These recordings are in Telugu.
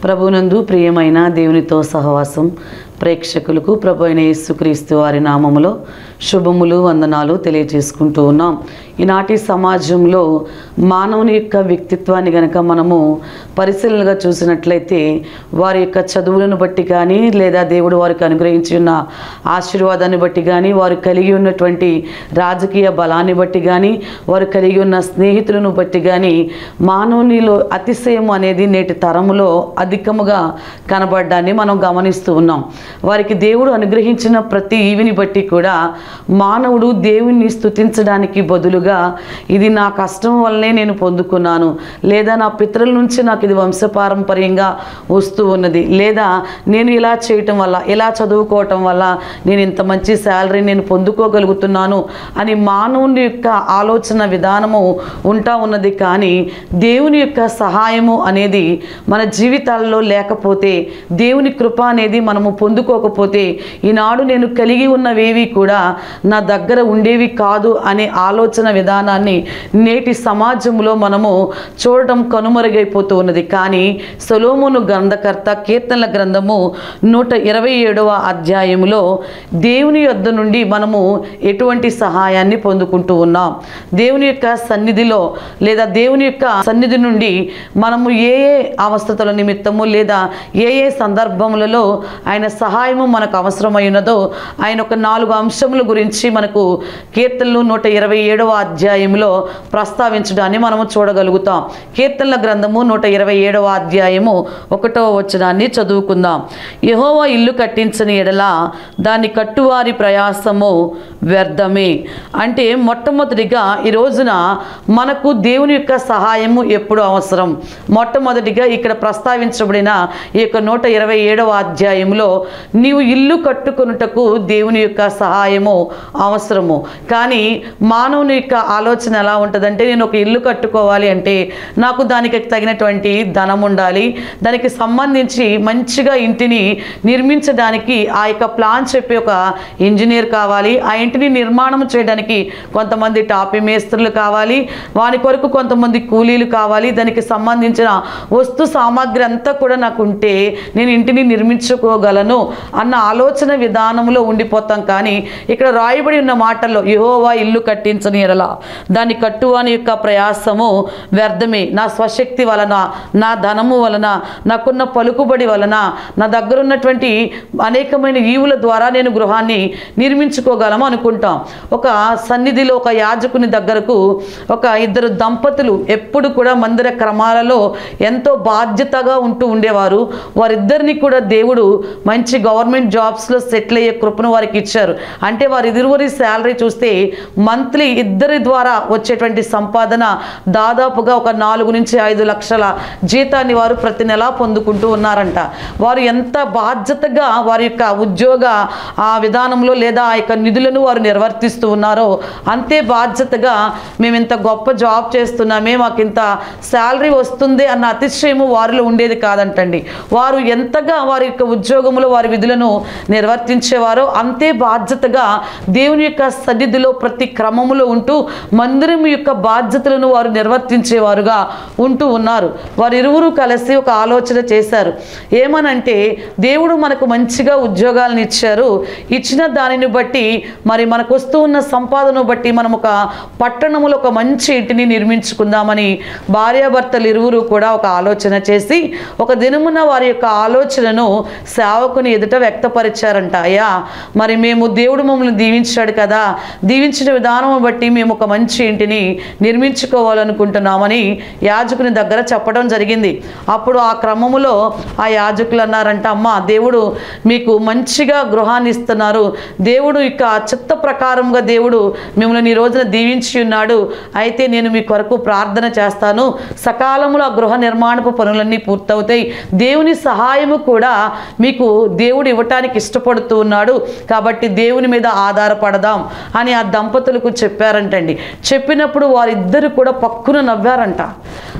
ప్రభునందు ప్రియమైన దేవునితో సహవాసం ప్రేక్షకులకు ప్రభు అయిన యేసుక్రీస్తు వారి నామములో శుభములు వందనాలు తెలియజేసుకుంటూ ఉన్నాం ఈనాటి సమాజంలో మానవుని యొక్క వ్యక్తిత్వాన్ని గనక మనము పరిశీలనగా చూసినట్లయితే వారి యొక్క చదువులను బట్టి కానీ లేదా దేవుడు వారికి అనుగ్రహించి ఉన్న ఆశీర్వాదాన్ని బట్టి కానీ వారు కలిగి ఉన్నటువంటి రాజకీయ బలాన్ని బట్టి కానీ వారు కలిగి ఉన్న స్నేహితులను బట్టి కానీ మానవునిలో అతిశయం అనేది నేటి తరములో అధికముగా కనబడ్డాన్ని మనం గమనిస్తూ ఉన్నాం వారికి దేవుడు అనుగ్రహించిన ప్రతి ఈవిని బట్టి కూడా మానవుడు దేవుణ్ణి స్తుతించడానికి బదులుగా ఇది నా కష్టం వల్లనే నేను పొందుకున్నాను లేదా నా పితరుల నుంచి నాకు ఇది వంశపారంపర్యంగా వస్తూ ఉన్నది లేదా నేను ఇలా చేయటం వల్ల ఇలా చదువుకోవటం వల్ల నేను ఇంత మంచి శాలరీ నేను పొందుకోగలుగుతున్నాను అని మానవుని యొక్క ఆలోచన విధానము ఉంటా ఉన్నది కానీ దేవుని యొక్క సహాయము అనేది మన జీవితాల్లో లేకపోతే దేవుని కృప అనేది మనము పొందుకోకపోతే ఈనాడు నేను కలిగి ఉన్నవేవి కూడా నా దగ్గర ఉండేవి కాదు అనే ఆలోచన విధానాన్ని నేటి సమాజంలో మనము చూడటం కనుమరుగైపోతూ ఉన్నది కానీ సొలోమును గ్రంథకర్త కీర్తనల గ్రంథము నూట ఇరవై ఏడవ అధ్యాయములో దేవుని యొద్ద నుండి మనము ఎటువంటి సహాయాన్ని పొందుకుంటూ ఉన్నాం దేవుని యొక్క సన్నిధిలో లేదా దేవుని యొక్క సన్నిధి నుండి మనము ఏ ఏ అవస్థతల నిమిత్తము లేదా ఏ ఏ సందర్భములలో ఆయన సహాయము మనకు అవసరమైనదో ఆయన ఒక నాలుగు అంశముల గురించి మనకు కీర్తనలు నూట ఇరవై ఏడవ అధ్యాయంలో ప్రస్తావించడాన్ని మనము చూడగలుగుతాం కీర్తనల గ్రంథము నూట ఇరవై ఏడవ అధ్యాయము ఒకటవ వచనాన్ని చదువుకుందాం యహోవా ఇల్లు కట్టించని ఎడల దాన్ని కట్టువారి ప్రయాసము వ్యర్థమే అంటే మొట్టమొదటిగా ఈ రోజున మనకు దేవుని యొక్క సహాయము ఎప్పుడు అవసరం మొట్టమొదటిగా ఇక్కడ ప్రస్తావించబడిన ఈ యొక్క నూట ఇరవై ఏడవ అధ్యాయంలో నీవు ఇల్లు కట్టుకొనుటకు దేవుని యొక్క సహాయము అవసరము కానీ మానవుని యొక్క ఆలోచన ఎలా ఉంటుందంటే నేను ఒక ఇల్లు కట్టుకోవాలి అంటే నాకు దానికి తగినటువంటి ధనం ఉండాలి దానికి సంబంధించి మంచిగా ఇంటిని నిర్మించడానికి ఆ యొక్క ప్లాన్ చెప్పే ఒక ఇంజనీర్ కావాలి ఆ ఇంటిని నిర్మాణం చేయడానికి కొంతమంది టాపీ మేస్త్రులు కావాలి వాని కొరకు కొంతమంది కూలీలు కావాలి దానికి సంబంధించిన వస్తు సామాగ్రి అంతా కూడా నాకు ఉంటే నేను ఇంటిని నిర్మించుకోగలను అన్న ఆలోచన విధానంలో ఉండిపోతాం కానీ ఇక్కడ రాయబడి ఉన్న మాటల్లో యహోవా ఇల్లు కట్టించని ఎడల దాన్ని కట్టువాని యొక్క ప్రయాసము వ్యర్థమే నా స్వశక్తి వలన నా ధనము వలన నాకున్న పలుకుబడి వలన నా దగ్గర ఉన్నటువంటి అనేకమైన ఈవుల ద్వారా నేను గృహాన్ని నిర్మించుకోగలము అనుకుంటాం ఒక సన్నిధిలో ఒక యాజకుని దగ్గరకు ఒక ఇద్దరు దంపతులు ఎప్పుడు కూడా మందిర క్రమాలలో ఎంతో బాధ్యతగా ఉంటూ ఉండేవారు వారిద్దరిని కూడా దేవుడు మంచి గవర్నమెంట్ జాబ్స్లో సెటిల్ అయ్యే కృపను వారికి ఇచ్చారు అంటే వారి ఇరువురి శాలరీ చూస్తే మంత్లీ ఇద్దరి ద్వారా వచ్చేటువంటి సంపాదన దాదాపుగా ఒక నాలుగు నుంచి ఐదు లక్షల జీతాన్ని వారు ప్రతి నెలా పొందుకుంటూ ఉన్నారంట వారు ఎంత బాధ్యతగా వారి యొక్క ఉద్యోగ ఆ విధానంలో లేదా ఆ యొక్క నిధులను వారు నిర్వర్తిస్తూ ఉన్నారో అంతే బాధ్యతగా మేము ఇంత గొప్ప జాబ్ చేస్తున్నామే మాకు ఇంత శాలరీ వస్తుంది అన్న అతిశయము వారిలో ఉండేది కాదంటండి వారు ఎంతగా వారి యొక్క ఉద్యోగంలో వారి విధులను నిర్వర్తించేవారో అంతే బాధ్యతగా దేవుని యొక్క సన్నిధిలో ప్రతి క్రమములో ఉంటూ మందిరం యొక్క బాధ్యతలను వారు నిర్వర్తించేవారుగా ఉంటూ ఉన్నారు వారు ఇరువురు కలిసి ఒక ఆలోచన చేశారు ఏమనంటే దేవుడు మనకు మంచిగా ఉద్యోగాలను ఇచ్చారు ఇచ్చిన దానిని బట్టి మరి మనకు వస్తూ ఉన్న సంపాదన బట్టి మనం ఒక పట్టణములో ఒక మంచి ఇంటిని నిర్మించుకుందామని భార్యాభర్తలు ఇరువురు కూడా ఒక ఆలోచన చేసి ఒక దినమున వారి యొక్క ఆలోచనను సేవకుని ఎదుట వ్యక్తపరిచారంట అయ్యా మరి మేము దేవుడు మమ్మల్ని దీవించాడు కదా దీవించిన విధానం బట్టి మేము ఒక మంచి ఇంటిని నిర్మించుకోవాలనుకుంటున్నామని యాజకుని దగ్గర చెప్పడం జరిగింది అప్పుడు ఆ క్రమములో ఆ యాజకులు అన్నారంట అమ్మ దేవుడు మీకు మంచిగా గృహాన్ని ఇస్తున్నారు దేవుడు ఇక చిత్త ప్రకారంగా దేవుడు మిమ్మల్ని ఈ రోజున దీవించి ఉన్నాడు అయితే నేను మీ కొరకు ప్రార్థన చేస్తాను సకాలంలో ఆ గృహ నిర్మాణపు పనులన్నీ పూర్తవుతాయి దేవుని సహాయము కూడా మీకు దేవుడు ఇవ్వటానికి ఇష్టపడుతూ ఉన్నాడు కాబట్టి దేవుని మీద ఆధారపడదాం అని ఆ దంపతులకు చెప్పారంటండి చెప్పినప్పుడు వారిద్దరు కూడా పక్కున నవ్వారంట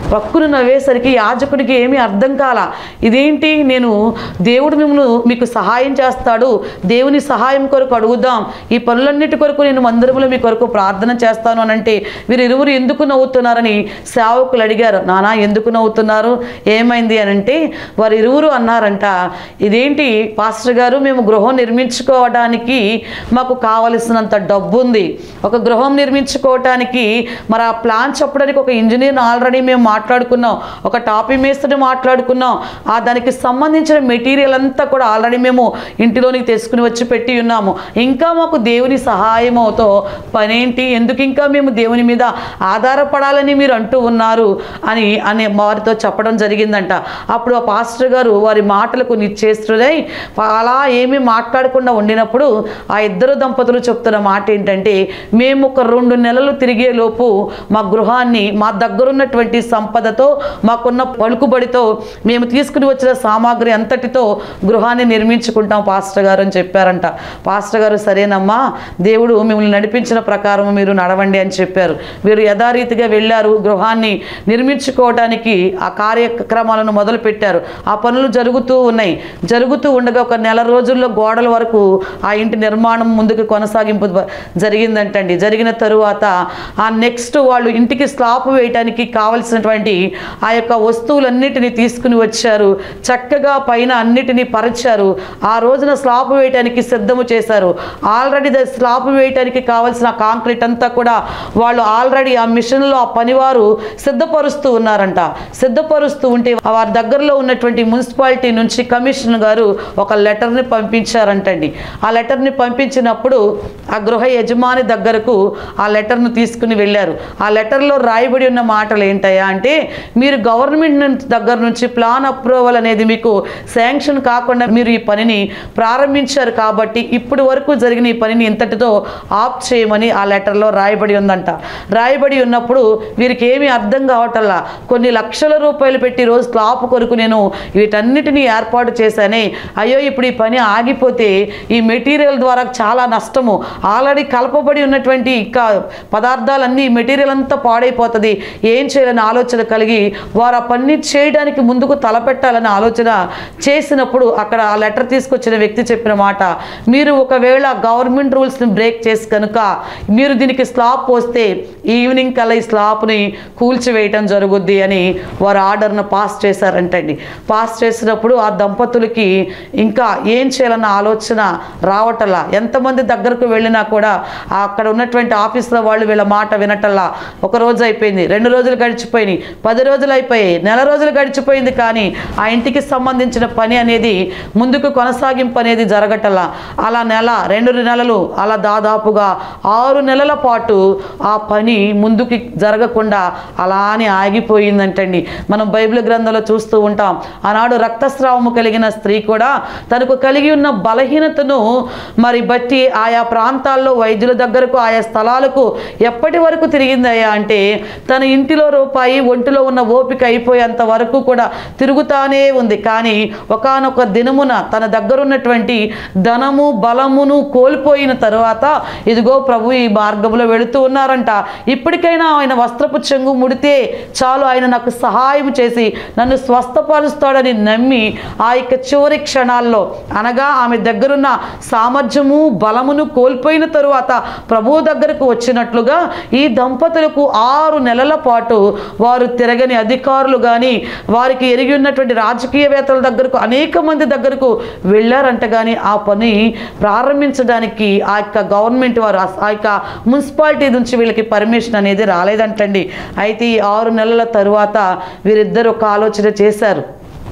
పక్కును నవ్వేసరికి యాజకునికి ఏమీ అర్థం కాల ఇదేంటి నేను దేవుడు మిమ్మల్ని మీకు సహాయం చేస్తాడు దేవుని సహాయం కొరకు అడుగుదాం ఈ పనులన్నిటి కొరకు నేను మందిరంలో మీ కొరకు ప్రార్థన చేస్తాను అని అంటే వీరు ఇరువురు ఎందుకు నవ్వుతున్నారని సేవకులు అడిగారు నానా ఎందుకు నవ్వుతున్నారు ఏమైంది అని అంటే వారు ఇరువురు అన్నారంట ఇదేంటి పాస్టర్ గారు మేము గృహం నిర్మించుకోవడానికి మాకు కావలసినంత డబ్బు ఉంది ఒక గృహం నిర్మించుకోవటానికి మరి ఆ ప్లాన్ చెప్పడానికి ఒక ఇంజనీర్ని ఆల్రెడీ మేము మాట్లాడుకున్నాం ఒక టాపీ మేస్త్రిని మాట్లాడుకున్నాం ఆ దానికి సంబంధించిన మెటీరియల్ అంతా కూడా ఆల్రెడీ మేము ఇంటిలోనికి తెచ్చుకుని వచ్చి పెట్టి ఉన్నాము ఇంకా మాకు దేవుని సహాయం అవుతో పనేంటి ఎందుకు ఇంకా మేము దేవుని మీద ఆధారపడాలని మీరు అంటూ ఉన్నారు అని అనే వారితో చెప్పడం జరిగిందంట అప్పుడు ఆ పాస్టర్ గారు వారి మాటలకు నిశ్చేస్తుడై అలా ఏమీ మాట్లాడకుండా ఉండినప్పుడు ఆ ఇద్దరు దంపతులు చెప్తున్న మాట ఏంటంటే మేము ఒక రెండు నెలలు తిరిగే లోపు మా గృహాన్ని మా దగ్గరున్నటువంటి సంపదతో మాకున్న పలుకుబడితో మేము తీసుకుని వచ్చిన సామాగ్రి అంతటితో గృహాన్ని నిర్మించుకుంటాం పాస్టర్ గారు అని చెప్పారంట పాస్టర్ గారు సరేనమ్మా దేవుడు మిమ్మల్ని నడిపించిన ప్రకారం మీరు నడవండి అని చెప్పారు వీరు యథారీతిగా వెళ్ళారు గృహాన్ని నిర్మించుకోవడానికి ఆ కార్యక్రమాలను మొదలు పెట్టారు ఆ పనులు జరుగుతూ ఉన్నాయి జరుగుతూ ఉండగా ఒక నెల రోజుల్లో గోడల వరకు ఆ ఇంటి నిర్మాణం ముందుకు కొనసాగింపు బ- జరిగిందంటండి జరిగిన తరువాత ఆ నెక్స్ట్ వాళ్ళు ఇంటికి స్లాబ్ వేయటానికి కావలసినటువంటి ఆ యొక్క వస్తువులన్నిటిని తీసుకుని వచ్చారు చక్కగా పైన అన్నిటినీ పరిచారు ఆ రోజున స్లాబ్ వేయటానికి సిద్ధము చేశారు ఆల్రెడీ ద స్లాబ్ వేయటానికి కావలసిన కాంక్రీట్ అంతా కూడా వాళ్ళు ఆల్రెడీ ఆ మిషన్లో ఆ పనివారు సిద్ధపరుస్తూ ఉన్నారంట సిద్ధపరుస్తూ ఉంటే వారి దగ్గరలో ఉన్నటువంటి మున్సిపాలిటీ నుంచి కమిషనర్ గారు ఒక లెటర్ని పంపించారంటండి ఆ లెటర్ని పంపించినప్పుడు ఆ గృహ యజమాని దగ్గరకు ఆ లెటర్ను తీసుకుని వెళ్ళారు ఆ లెటర్లో రాయబడి ఉన్న మాటలు ఏంటయ్యా అంటే మీరు గవర్నమెంట్ నుంచి దగ్గర నుంచి ప్లాన్ అప్రూవల్ అనేది మీకు శాంక్షన్ కాకుండా మీరు ఈ పనిని ప్రారంభించారు కాబట్టి ఇప్పుడు వరకు జరిగిన ఈ పనిని ఇంతటితో ఆఫ్ చేయమని ఆ లెటర్లో రాయబడి ఉందంట రాయబడి ఉన్నప్పుడు వీరికి ఏమీ అర్థం కావటల్లా కొన్ని లక్షల రూపాయలు పెట్టి రోజు స్లాప్ కొరకు నేను వీటన్నిటిని ఏర్పాటు చేశానే అయ్యో ఇప్పుడు ఈ పని ఆగిపోతే ఈ మెటీరియల్ ద్వారా చాలా నష్టము ఆల్రెడీ కలపబడి ఉన్నటువంటి ఇంకా పదార్థాలన్నీ మెటీరియల్ అంతా పాడైపోతుంది ఏం చేయాలని ఆలోచన కలిగి వారు ఆ పని చేయడానికి ముందుకు తలపెట్టాలని ఆలోచన చేసినప్పుడు అక్కడ ఆ లెటర్ తీసుకొచ్చిన వ్యక్తి చెప్పిన మాట మీరు ఒకవేళ గవర్నమెంట్ రూల్స్ని బ్రేక్ చేసి కనుక మీరు దీనికి స్లాబ్ పోస్తే ఈవినింగ్ కల్లా ఈ స్లాబ్ని కూల్చివేయటం జరుగుద్ది అని వారు ఆర్డర్ను పాస్ చేశారంటండి పాస్ చేసినప్పుడు ఆ దంపతులకి ఇంకా ఏం చేయాలన్న ఆలోచన రావటల్లా ఎంతమంది దగ్గరకు వెళ్ళినా కూడా ఆ అక్కడ ఉన్నటువంటి ఆఫీసులో వాళ్ళు వీళ్ళ మాట వినటల్లా ఒక రోజు అయిపోయింది రెండు రోజులు గడిచిపోయినాయి పది రోజులు అయిపోయాయి నెల రోజులు గడిచిపోయింది కానీ ఆ ఇంటికి సంబంధించిన పని అనేది ముందుకు కొనసాగింపు అనేది జరగటల్లా అలా నెల రెండు నెలలు అలా దాదాపుగా ఆరు నెలల పాటు ఆ పని ముందుకి జరగకుండా అలానే ఆగిపోయిందంటండి మనం బైబిల్ గ్రంథంలో చూస్తూ ఉంటాం ఆనాడు రక్తస్రావము కలిగిన స్త్రీ కూడా తనకు కలిగి ఉన్న బలహీనతను మరి బట్టి ఆయా ప్రాంతాల్లో వైద్యుల దగ్గరకు ఆయా స్థలాలకు ఎప్పటి వరకు తిరిగిందయ్యా అంటే తన ఇంటిలో రూపాయి ఒంటిలో ఉన్న ఓపిక అయిపోయేంత వరకు కూడా తిరుగుతానే ఉంది కానీ ఒకానొక దినమున తన దగ్గర ఉన్నటువంటి ధనము బలమును కోల్పోయిన తరువాత ఇదిగో ప్రభు ఈ మార్గంలో వెళుతూ ఉన్నారంట ఇప్పటికైనా ఆయన వస్త్రపు చెంగు ముడితే చాలు ఆయన నాకు సహాయం చేసి నన్ను స్వస్థపరుస్తాడని నమ్మి ఆ యొక్క చివరి క్షణాల్లో అనగా ఆమె దగ్గరున్న సామర్థ్యము బలమును కోల్పోయిన తరువాత ప్రభువు దగ్గరకు వచ్చినట్లుగా ఈ దంపతులకు ఆరు నెలల పాటు వారు తిరగని అధికారులు కానీ వారికి ఎరిగి ఉన్నటువంటి రాజకీయవేత్తల దగ్గరకు అనేక మంది దగ్గరకు వెళ్ళారంట కానీ ఆ పని ప్రారంభించడానికి ఆ యొక్క గవర్నమెంట్ వారు ఆ- ఆ యొక్క మున్సిపాలిటీ నుంచి వీళ్ళకి పర్మిషన్ అనేది రాలేదంటండి అయితే ఈ ఆరు నెలల తరువాత వీరిద్దరు ఒక ఆలోచన చేశారు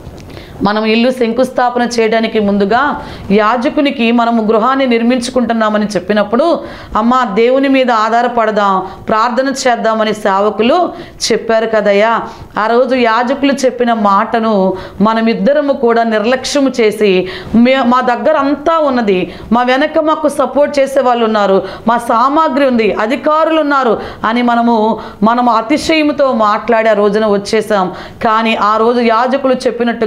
మనం ఇల్లు శంకుస్థాపన చేయడానికి ముందుగా యాజకునికి మనము గృహాన్ని నిర్మించుకుంటున్నామని చెప్పినప్పుడు అమ్మ దేవుని మీద ఆధారపడదాం ప్రార్థన చేద్దామని సేవకులు చెప్పారు కదయ్యా ఆ రోజు యాజకులు చెప్పిన మాటను మనమిద్దరము కూడా నిర్లక్ష్యము చేసి మే మా దగ్గర అంతా ఉన్నది మా వెనక మాకు సపోర్ట్ చేసే వాళ్ళు ఉన్నారు మా సామాగ్రి ఉంది అధికారులు ఉన్నారు అని మనము మనము అతిశయముతో మాట్లాడి ఆ రోజున వచ్చేసాం కానీ ఆ రోజు యాజకులు చెప్పినట్టుగా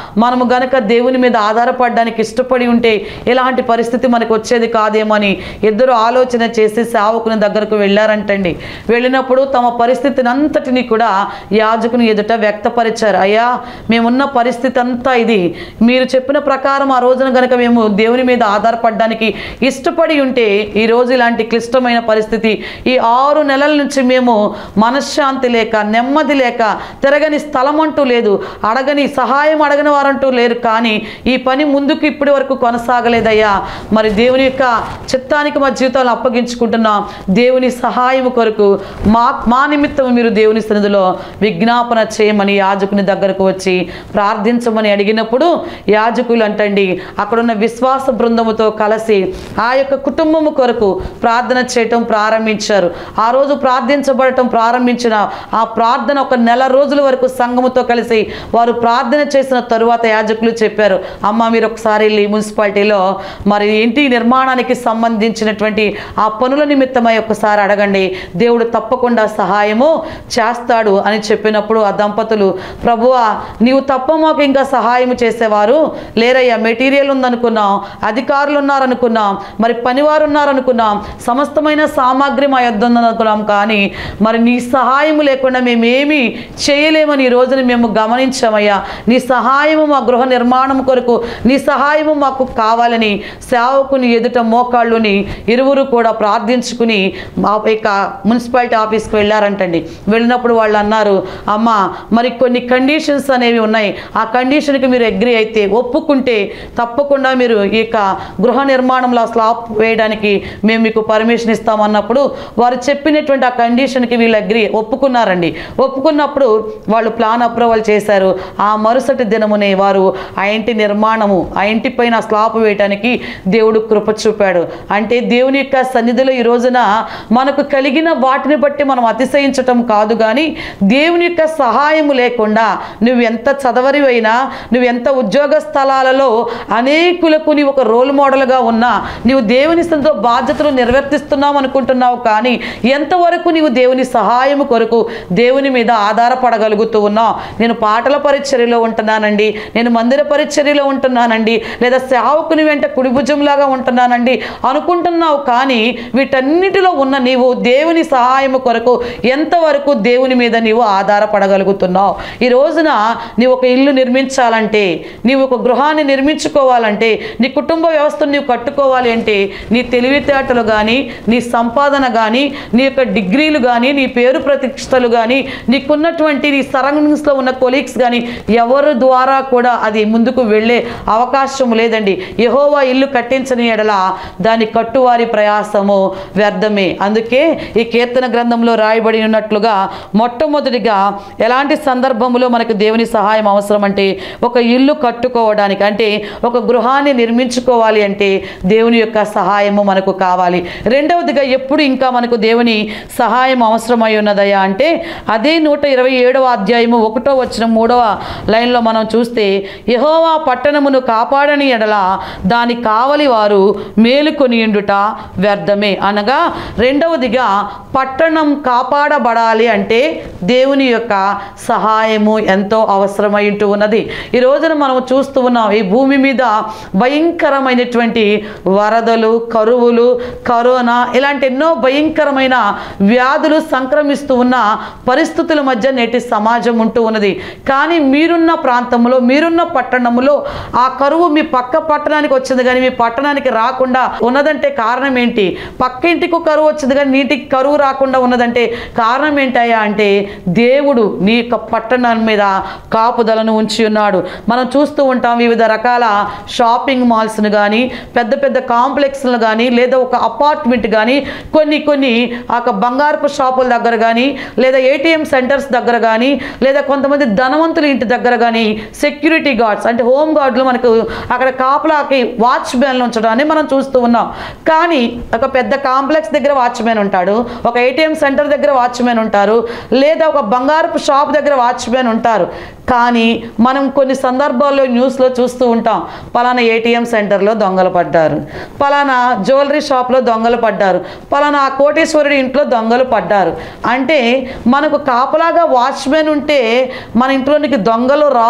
మనము గనక దేవుని మీద ఆధారపడడానికి ఇష్టపడి ఉంటే ఇలాంటి పరిస్థితి మనకు వచ్చేది కాదేమని ఇద్దరు ఆలోచన చేసి సేవకుని దగ్గరకు వెళ్ళారంటండి వెళ్ళినప్పుడు తమ పరిస్థితిని అంతటిని కూడా యాజకుని ఎదుట వ్యక్తపరిచారు అయ్యా మేమున్న పరిస్థితి అంతా ఇది మీరు చెప్పిన ప్రకారం ఆ రోజున గనక మేము దేవుని మీద ఆధారపడడానికి ఇష్టపడి ఉంటే ఈ రోజు ఇలాంటి క్లిష్టమైన పరిస్థితి ఈ ఆరు నెలల నుంచి మేము మనశ్శాంతి లేక నెమ్మది లేక తిరగని స్థలం అంటూ లేదు అడగని సహాయం అడగని వారంటూ లేరు కానీ ఈ పని ముందుకు ఇప్పటి వరకు కొనసాగలేదయ్యా మరి దేవుని యొక్క చిత్తానికి మా జీవితాలు అప్పగించుకుంటున్నాం దేవుని సహాయం కొరకు మా మా నిమిత్తం మీరు దేవుని సన్నిధిలో విజ్ఞాపన చేయమని యాజకుని దగ్గరకు వచ్చి ప్రార్థించమని అడిగినప్పుడు యాజకులు అంటండి అక్కడున్న విశ్వాస బృందముతో కలిసి ఆ యొక్క కుటుంబము కొరకు ప్రార్థన చేయటం ప్రారంభించారు ఆ రోజు ప్రార్థించబడటం ప్రారంభించిన ఆ ప్రార్థన ఒక నెల రోజుల వరకు సంఘముతో కలిసి వారు ప్రార్థన చేసిన తరువాత యాజకులు చెప్పారు అమ్మ మీరు ఒకసారి వెళ్ళి మున్సిపాలిటీలో మరి ఇంటి నిర్మాణానికి సంబంధించినటువంటి ఆ పనుల నిమిత్తమై ఒకసారి అడగండి దేవుడు తప్పకుండా సహాయము చేస్తాడు అని చెప్పినప్పుడు ఆ దంపతులు ప్రభువా నీవు తప్ప మాకు ఇంకా సహాయం చేసేవారు లేరయ్యా మెటీరియల్ ఉందనుకున్నాం అధికారులు ఉన్నారనుకున్నాం మరి పనివారు ఉన్నారనుకున్నాం సమస్తమైన సామాగ్రి మా యొద్ద ఉందనుకున్నాం కానీ మరి నీ సహాయం లేకుండా మేమేమీ చేయలేమని ఈ రోజున మేము గమనించామయ్యా నీ సహాయము మా గృహ నిర్మాణం కొరకు నీ సహాయము మాకు కావాలని సేవకుని ఎదుట మోకాళ్ళుని ఇరువురు కూడా ప్రార్థించుకుని మా యొక్క మున్సిపాలిటీ ఆఫీస్కి వెళ్ళారంటండి వెళ్ళినప్పుడు వాళ్ళు అన్నారు అమ్మ మరి కొన్ని కండిషన్స్ అనేవి ఉన్నాయి ఆ కండిషన్కి మీరు అగ్రి అయితే ఒప్పుకుంటే తప్పకుండా మీరు ఈ యొక్క గృహ నిర్మాణంలో స్లాబ్ వేయడానికి మేము మీకు పర్మిషన్ ఇస్తామన్నప్పుడు వారు చెప్పినటువంటి ఆ కండిషన్కి వీళ్ళు అగ్రి ఒప్పుకున్నారండి ఒప్పుకున్నప్పుడు వాళ్ళు ప్లాన్ అప్రూవల్ చేశారు ఆ మరుసటి దినమునే వారు ఆ ఇంటి నిర్మాణము ఆ ఇంటి పైన స్లాబ్ వేయడానికి దేవుడు కృప చూపాడు అంటే దేవుని యొక్క సన్నిధిలో ఈ రోజున మనకు కలిగిన వాటిని బట్టి మనం అతిశయించటం కాదు కానీ దేవుని యొక్క సహాయము లేకుండా నువ్వు ఎంత చదవరివైనా నువ్వు ఎంత ఉద్యోగ స్థలాలలో అనేకులకు నీవు ఒక రోల్ మోడల్గా ఉన్నా నీవు దేవుని స్థితితో బాధ్యతలు నిర్వర్తిస్తున్నావు అనుకుంటున్నావు కానీ ఎంతవరకు నీవు దేవుని సహాయము కొరకు దేవుని మీద ఆధారపడగలుగుతూ ఉన్నావు నేను పాటల పరిచర్యలో ఉంటున్నానండి నేను మందిర పరిచర్యలో ఉంటున్నానండి లేదా సేవకుని వెంట కుడిభుజంలాగా ఉంటున్నానండి అనుకుంటున్నావు కానీ వీటన్నిటిలో ఉన్న నీవు దేవుని సహాయము కొరకు ఎంతవరకు దేవుని మీద నీవు ఆధారపడగలుగుతున్నావు ఈ రోజున నీవు ఒక ఇల్లు నిర్మించాలంటే నీవు ఒక గృహాన్ని నిర్మించుకోవాలంటే నీ కుటుంబ వ్యవస్థను నీవు కట్టుకోవాలి అంటే నీ తెలివితేటలు కానీ నీ సంపాదన కానీ నీ యొక్క డిగ్రీలు కానీ నీ పేరు ప్రతిష్టలు కానీ నీకున్నటువంటి నీ సరౌండింగ్స్లో ఉన్న కొలీగ్స్ కానీ ఎవరి ద్వారా కూడా అది ముందుకు వెళ్ళే అవకాశం లేదండి యహోవా ఇల్లు కట్టించని ఎడల దాని కట్టువారి ప్రయాసము వ్యర్థమే అందుకే ఈ కీర్తన గ్రంథంలో రాయబడి ఉన్నట్లుగా మొట్టమొదటిగా ఎలాంటి సందర్భంలో మనకు దేవుని సహాయం అవసరం అంటే ఒక ఇల్లు కట్టుకోవడానికి అంటే ఒక గృహాన్ని నిర్మించుకోవాలి అంటే దేవుని యొక్క సహాయము మనకు కావాలి రెండవదిగా ఎప్పుడు ఇంకా మనకు దేవుని సహాయం అవసరమై ఉన్నదయ్యా అంటే అదే నూట ఇరవై ఏడవ అధ్యాయము ఒకటో వచ్చిన మూడవ లైన్లో మనం చూస్తే యహోవా పట్టణమును కాపాడని ఎడల దాని కావలి వారు మేలుకొనియుండుట వ్యర్థమే అనగా రెండవదిగా పట్టణం కాపాడబడాలి అంటే దేవుని యొక్క సహాయము ఎంతో అవసరమై ఉంటూ ఉన్నది ఈ రోజున మనం చూస్తూ ఉన్నాం ఈ భూమి మీద భయంకరమైనటువంటి వరదలు కరువులు కరోనా ఇలాంటి ఎన్నో భయంకరమైన వ్యాధులు సంక్రమిస్తూ ఉన్న పరిస్థితుల మధ్య నేటి సమాజం ఉంటూ ఉన్నది కానీ మీరున్న ప్రాంతంలో మీరున్న పట్టణంలో ఆ కరువు మీ పక్క పట్టణానికి వచ్చింది కానీ మీ పట్టణానికి రాకుండా ఉన్నదంటే కారణం ఏంటి పక్క ఇంటికి కరువు వచ్చింది కానీ నీటికి కరువు రాకుండా ఉన్నదంటే కారణం ఏంటయ్యా అంటే దేవుడు నీ యొక్క పట్టణం మీద కాపుదలను ఉంచి ఉన్నాడు మనం చూస్తూ ఉంటాం వివిధ రకాల షాపింగ్ మాల్స్ను కానీ పెద్ద పెద్ద కాంప్లెక్స్లు కానీ లేదా ఒక అపార్ట్మెంట్ కానీ కొన్ని కొన్ని ఆ యొక్క బంగారపు షాపుల దగ్గర కానీ లేదా ఏటీఎం సెంటర్స్ దగ్గర కానీ లేదా కొంతమంది ధనవంతుల ఇంటి దగ్గర కానీ సెక్యూరిటీ గార్డ్స్ అంటే హోమ్ గార్డులు మనకు అక్కడ కాపలాకి వాచ్మెన్లు ఉంచడాన్ని మనం చూస్తూ ఉన్నాం కానీ ఒక పెద్ద కాంప్లెక్స్ దగ్గర వాచ్మెన్ ఉంటాడు ఒక ఏటీఎం సెంటర్ దగ్గర వాచ్మెన్ ఉంటారు లేదా ఒక బంగారపు షాప్ దగ్గర వాచ్మెన్ ఉంటారు కానీ మనం కొన్ని సందర్భాల్లో న్యూస్లో చూస్తూ ఉంటాం పలానా ఏటీఎం సెంటర్లో దొంగలు పడ్డారు పలానా జ్యువెలరీ షాప్లో దొంగలు పడ్డారు పలానా కోటేశ్వరుడి ఇంట్లో దొంగలు పడ్డారు అంటే మనకు కాపలాగా వాచ్మెన్ ఉంటే మన ఇంట్లోనికి దొంగలు రారు అని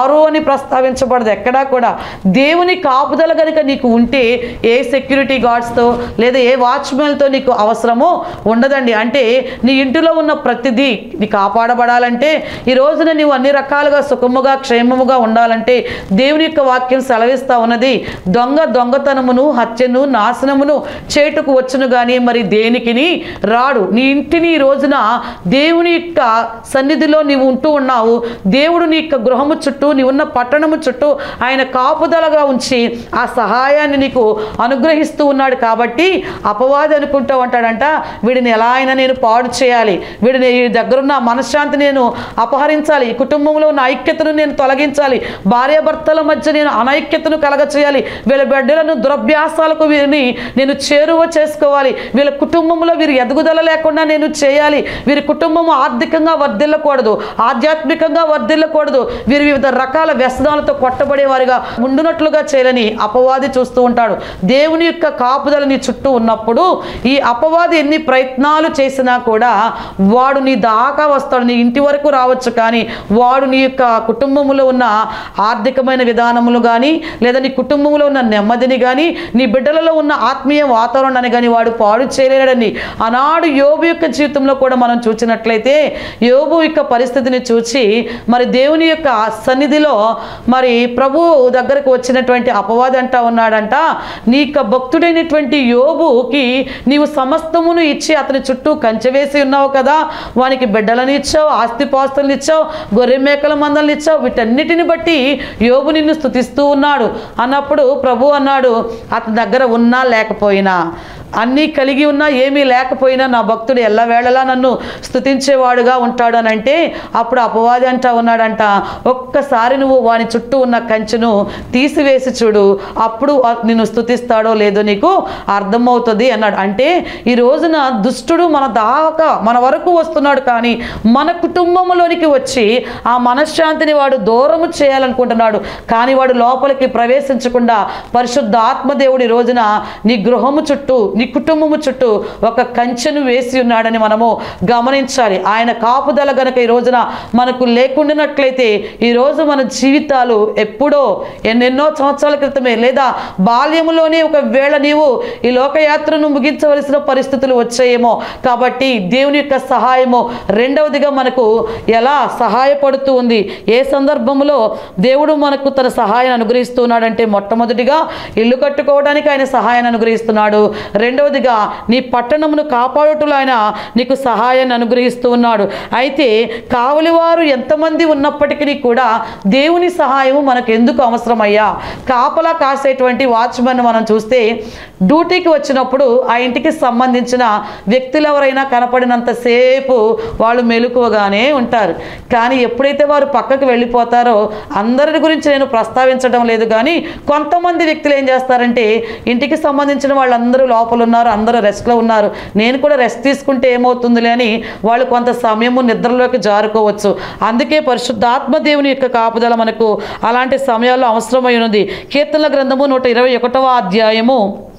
ప్రస్తావించబడదు ఎక్కడా కూడా దేవుని కాపుదల కనుక నీకు ఉంటే ఏ సెక్యూరిటీ గార్డ్స్తో లేదా ఏ వాచ్మెన్తో నీకు అవసరమో ఉండదండి అంటే నీ ఇంటిలో ఉన్న ప్రతిదీ నీ కాపాడబడాలంటే ఈ రోజున నీవు అన్ని రకాలుగా సుఖముగా క్షేమముగా ఉండాలంటే దేవుని యొక్క వాక్యం సెలవిస్తా ఉన్నది దొంగ దొంగతనమును హత్యను నాశనమును చేటుకు వచ్చును కానీ మరి దేనికిని రాడు నీ ఇంటిని ఈ రోజున దేవుని యొక్క సన్నిధిలో నీవు ఉంటూ ఉన్నావు దేవుడు నీ యొక్క గృహము చుట్టూ నీ ఉన్న పట్టణము చుట్టూ ఆయన కాపుదలగా ఉంచి ఆ సహాయాన్ని నీకు అనుగ్రహిస్తూ ఉన్నాడు కాబట్టి అపవాది అనుకుంటూ ఉంటాడంట వీడిని ఎలా అయినా నేను పాడు చేయాలి వీడిని ఈ దగ్గరున్న మనశ్శాంతి నేను అపహరించాలి ఈ కుటుంబంలో ఉన్న ఐక్యతను నేను తొలగించాలి భార్యాభర్తల మధ్య నేను అనైక్యతను కలగచేయాలి వీళ్ళ బిడ్డలను దురభ్యాసాలకు వీరిని నేను చేరువ చేసుకోవాలి వీళ్ళ కుటుంబంలో వీరి ఎదుగుదల లేకుండా నేను చేయాలి వీరి కుటుంబం ఆర్థికంగా వర్ధిల్లకూడదు ఆధ్యాత్మికంగా వర్ధిల్లకూడదు వీరు వివిధ రకాల వ్యసనాలతో కొట్టబడేవారిగా ఉండునట్లుగా చేయాలని అపవాది చూస్తూ ఉంటాడు దేవుని యొక్క కాపుదల నీ చుట్టూ ఉన్నప్పుడు ఈ అపవాది ఎన్ని ప్రయత్నాలు చేసినా కూడా వాడు నీ దాకా వస్తాడు నీ ఇంటి వరకు రావచ్చు కానీ వాడు నీ యొక్క కుటుంబంలో ఉన్న ఆర్థికమైన విధానములు కానీ లేదా నీ కుటుంబంలో ఉన్న నెమ్మదిని కానీ నీ బిడ్డలలో ఉన్న ఆత్మీయ వాతావరణాన్ని కానీ వాడు పాడు చేయలేడని ఆనాడు యోబు యొక్క జీవితంలో కూడా మనం చూసినట్లయితే యోబు యొక్క పరిస్థితిని చూసి మరి దేవుని యొక్క సన్నిధిలో మరి ప్రభు దగ్గరకు వచ్చినటువంటి అపవాది అంటా ఉన్నాడంట నీ యొక్క భక్తుడైనటువంటి యోబుకి నీవు సమస్తమును ఇచ్చి అతని చుట్టూ కంచె వేసి ఉన్నావు కదా వానికి బిడ్డలను ఇచ్చావు ఆస్తిపాస్తులను ఇచ్చావు గొర్రె మేకల మందలను ఇచ్చావు వీటన్నిటిని బట్టి యోబు నిన్ను స్తుతిస్తూ ఉన్నాడు అన్నప్పుడు ప్రభు అన్నాడు అతని దగ్గర ఉన్నా లేకపోయినా అన్నీ కలిగి ఉన్నా ఏమీ లేకపోయినా నా భక్తుడు ఎల్లవేళలా నన్ను స్తుతించేవాడుగా ఉంటాడు అని అంటే అప్పుడు అపవాది అంటా ఉన్నాడంట ఒక్కసారి నువ్వు వాని చుట్టూ ఉన్న కంచెను తీసివేసి చూడు అప్పుడు ఆ- నిన్ను స్తుతిస్తాడో లేదో నీకు అర్థమవుతుంది అన్నాడు అంటే ఈ రోజున దుష్టుడు మన దాకా మన వరకు వస్తున్నాడు కానీ మన కుటుంబంలోనికి వచ్చి ఆ మనశ్శాంతిని వాడు దూరము చేయాలనుకుంటున్నాడు కానీ వాడు లోపలికి ప్రవేశించకుండా పరిశుద్ధ ఆత్మదేవుడి రోజున నీ గృహము చుట్టూ నీ కుటుంబము చుట్టూ ఒక కంచెను వేసి ఉన్నాడని మనము గమనించాలి ఆయన కాపుదల గనక ఈ రోజున మనకు లేకుండానట్లయితే ఈ రోజు మన జీవితాలు ఎప్పుడో ఎన్నెన్నో సంవత్సరాల క్రితమే లేదా బాల్యములోనే ఒక వేళ నీవు ఈ లోకయాత్రను ముగించవలసిన పరిస్థితులు వచ్చాయేమో కాబట్టి దేవుని యొక్క సహాయము రెండవదిగా మనకు ఎలా సహాయపడుతూ ఉంది ఏ సందర్భంలో దేవుడు మనకు తన సహాయాన్ని అనుగ్రహిస్తున్నాడంటే మొట్టమొదటిగా ఇల్లు కట్టుకోవడానికి ఆయన సహాయాన్ని అనుగ్రహిస్తున్నాడు రెండవదిగా నీ పట్టణమును కాపాడుటలో ఆయన నీకు సహాయాన్ని అనుగ్రహిస్తూ ఉన్నాడు అయితే కావలివారు ఎంతమంది ఉన్నప్పటికీ కూడా దేవుని సహాయము మనకు ఎందుకు అవసరమయ్యా కాపలా కాసేటువంటి వాచ్మెన్ మనం చూస్తే డ్యూటీకి వచ్చినప్పుడు ఆ ఇంటికి సంబంధించిన వ్యక్తులు ఎవరైనా కనపడినంతసేపు వాళ్ళు మెలకువగానే ఉంటారు కానీ ఎప్పుడైతే వారు పక్కకు వెళ్ళిపోతారో అందరి గురించి నేను ప్రస్తావించడం లేదు కానీ కొంతమంది వ్యక్తులు ఏం చేస్తారంటే ఇంటికి సంబంధించిన వాళ్ళందరూ లోపల ఉన్నారు అందరూ రెస్ట్లో ఉన్నారు నేను కూడా రెస్ట్ తీసుకుంటే ఏమవుతుందిలే అని వాళ్ళు కొంత సమయము నిద్రలోకి జారుకోవచ్చు అందుకే పరిశుద్ధాత్మ దేవుని యొక్క కాపుదల మనకు అలాంటి సమయాల్లో అవసరమై ఉన్నది కీర్తనల గ్రంథము నూట ఇరవై ఒకటవ అధ్యాయము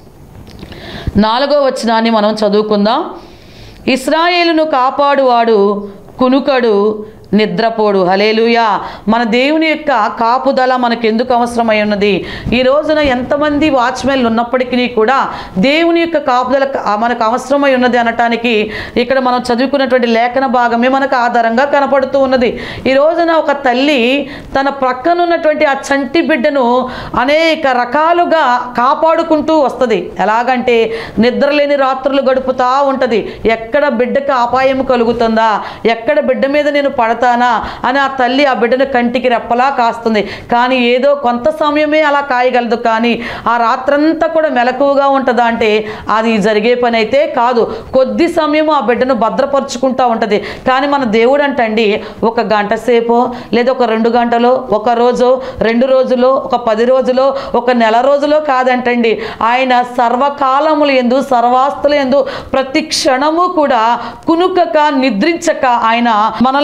నాలుగో వచనాన్ని మనం చదువుకుందాం ఇస్రాయేలును కాపాడువాడు కునుకడు నిద్రపోడు హలేలుయా మన దేవుని యొక్క కాపుదల మనకు ఎందుకు అవసరమై ఉన్నది ఈ రోజున ఎంతమంది వాచ్మెన్లు ఉన్నప్పటికీ కూడా దేవుని యొక్క కాపుదల క- మనకు అవసరమై ఉన్నది అనటానికి ఇక్కడ మనం చదువుకున్నటువంటి లేఖన భాగమే మనకు ఆధారంగా కనపడుతూ ఉన్నది ఈ రోజున ఒక తల్లి తన ప్రక్కన ఉన్నటువంటి ఆ చంటి బిడ్డను అనేక రకాలుగా కాపాడుకుంటూ వస్తుంది ఎలాగంటే నిద్రలేని రాత్రులు గడుపుతా ఉంటుంది ఎక్కడ బిడ్డకు అపాయం కలుగుతుందా ఎక్కడ బిడ్డ మీద నేను పడతానా అని ఆ తల్లి ఆ బిడ్డను కంటికి రెప్పలా కాస్తుంది కానీ ఏదో కొంత సమయమే అలా కాయగలదు కానీ ఆ రాత్రంతా కూడా మెలకువగా ఉంటుందా అంటే అది జరిగే పని అయితే కాదు కొద్ది సమయం ఆ బిడ్డను భద్రపరుచుకుంటూ ఉంటుంది కానీ మన దేవుడు అంటండి ఒక గంట సేపు లేదా ఒక రెండు గంటలో ఒక రోజు రెండు రోజులో ఒక పది రోజులో ఒక నెల రోజులో కాదంటండి ఆయన సర్వకాలములు ఎందు సర్వాస్తులు ఎందు ప్రతి క్షణము కూడా కునుకక నిద్రించక ఆయన మనలను